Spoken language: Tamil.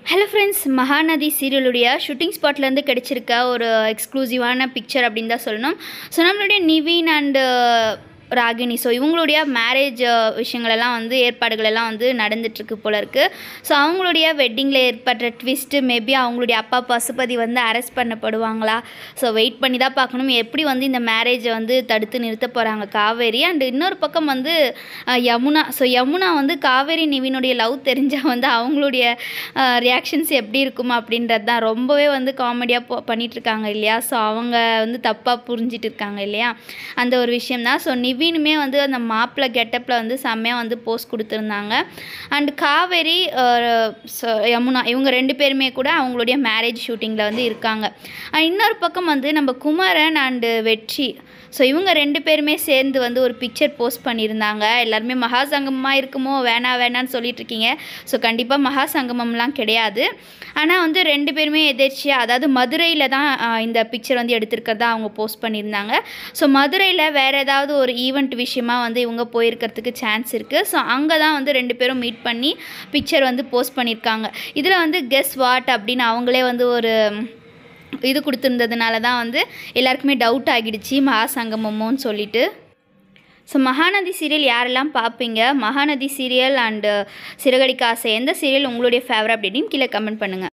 ஹலோ ஃப்ரெண்ட்ஸ் மகாநதி சீரியலுடைய ஷூட்டிங் ஸ்பாட்லேருந்து கிடைச்சிருக்க ஒரு எக்ஸ்க்ளூசிவான பிக்சர் அப்படின்னு தான் சொல்லணும் ஸோ நம்மளுடைய நிவின் அண்டு ராகினி ஸோ இவங்களுடைய மேரேஜ் விஷயங்களெல்லாம் வந்து ஏற்பாடுகள் எல்லாம் வந்து நடந்துட்டுருக்கு போல இருக்குது ஸோ அவங்களுடைய வெட்டிங்கில் ஏற்பட்ட ட்விஸ்ட்டு மேபி அவங்களுடைய அப்பா பசுபதி வந்து அரெஸ்ட் பண்ணப்படுவாங்களா ஸோ வெயிட் பண்ணி தான் பார்க்கணும் எப்படி வந்து இந்த மேரேஜை வந்து தடுத்து நிறுத்த போகிறாங்க காவேரி அண்ட் இன்னொரு பக்கம் வந்து அஹ், யமுனா ஸோ யமுனா வந்து காவேரி நிவினுடைய லவ் தெரிஞ்சால் வந்து அவங்களுடைய ரியாக்ஷன்ஸ் எப்படி இருக்குமா அப்படின்றது தான் ரொம்பவே வந்து காமெடியாக போ பண்ணிகிட்ருக்காங்க இல்லையா ஸோ அவங்க வந்து தப்பாக புரிஞ்சிட்டு இருக்காங்க இல்லையா அந்த ஒரு விஷயம் தான் ஸோ நிவினுமே வந்து அந்த மாப்பிள்ளை கெட்டப்பில் வந்து செம்மையாக வந்து போஸ்ட் கொடுத்துருந்தாங்க and Kaveri ah, so Yamuna இவங்க ரெண்டு பேருமே கூட அவங்களுடைய மேரேஜ் ஷூட்டிங்கில் வந்து இருக்காங்க அண்ட் இன்னொரு பக்கம் வந்து நம்ம குமரன் அண்டு வெற்றி ஸோ இவங்க ரெண்டு பேருமே சேர்ந்து வந்து ஒரு பிக்சர் போஸ்ட் பண்ணியிருந்தாங்க எல்லாருமே மகா சங்கமமாக இருக்குமோ வேணா வேணான்னு சொல்லிட்டு இருக்கீங்க ஸோ கண்டிப்பாக மகா சங்கமம்லாம் கிடையாது ஆனால் வந்து ரெண்டு பேருமே எதேர்ச்சியாக அதாவது மதுரையில் தான் ஆஹ், இந்த பிக்சர் வந்து எடுத்திருக்கிறதா அவங்க போஸ்ட் பண்ணியிருந்தாங்க ஸோ மதுரையில் வேறு ஏதாவது ஒரு ஈவெண்ட் விஷயமா வந்து இவங்க போயிருக்கிறதுக்கு சான்ஸ் இருக்குது ஸோ அங்கே தான் வந்து ரெண்டு பேரும் மீட் பண்ணி பிக்சர் வந்து போஸ்ட் பண்ணியிருக்காங்க இதில் வந்து கெஸ் வாட் அப்படின்னு அவங்களே வந்து ஒரு இது கொடுத்துருந்ததுனால தான் வந்து எல்லாருக்குமே டவுட் ஆகிடுச்சு மகா சங்கமமோன்னு சொல்லிட்டு ஸோ மகாநதி சீரியல் யாரெல்லாம் பார்ப்பீங்க மகாநதி சீரியல் அண்டு சிறகடிக்க ஆசை எந்த சீரியல் உங்களுடைய ஃபேவரட் அப்படின்னு கீழே கமெண்ட் பண்ணுங்கள்